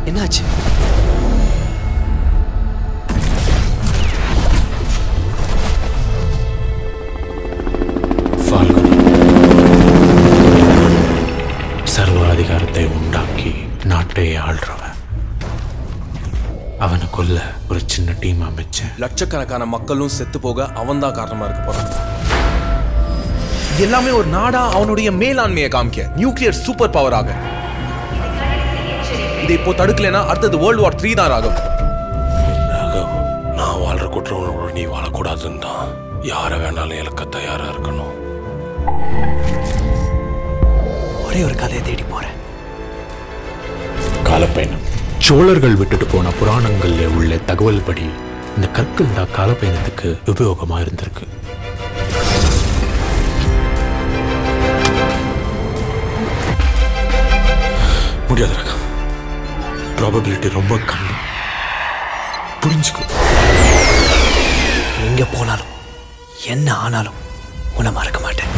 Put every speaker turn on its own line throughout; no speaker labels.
என்னாச்சு
ஃபால்குனி சர்வாதிகாரத்தை உண்டாக்கி நாட்டை ஆள்றவன் அவனை கொல்ல ஒரு சின்ன டீம் அமைச்சேன்
லட்சக்கணக்கான மக்களும் செத்து போக அவன்தான் காரணமா இருக்க போறான்
எல்லாமே ஒரு நாடா அவனுடைய மேலாண்மையை காமிக்க நியூக்ளியர் சூப்பர் பவர் ஆக இதை இப்போ தடுக்கலைன்னா அடுத்தது வேர்ல்டு வார் த்ரீ தான் ராகவ்
ராகவ் நான் வாழ்ற குற்றங்களோட நீ வாழக்கூடாதுன்னு தான் யாரை வேணாலும் இழக்க தயாரா இருக்கணும்
ஒரே ஒரு கதையை தேடி போறேன்
காலப்பயணம் சோழர்கள் விட்டுட்டு போன புராணங்கள்ல உள்ள தகவல் படி இந்த கற்கள் தான் காலப்பயணத்துக்கு உபயோகமா இருந்திருக்கு
முடியாது ராகவ் ப்ராபபிலிட்டி ரொம்ப கம்மி புரிஞ்சுக்கோ
எங்க போனாலும் என்ன ஆனாலும் உன்னை மறக்க மாட்டேன்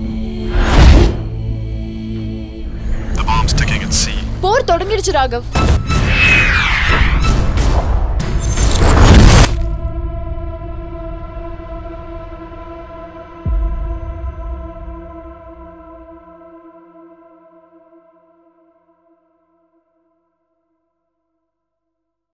போர் தொடங்கிடுச்சு ராகவ்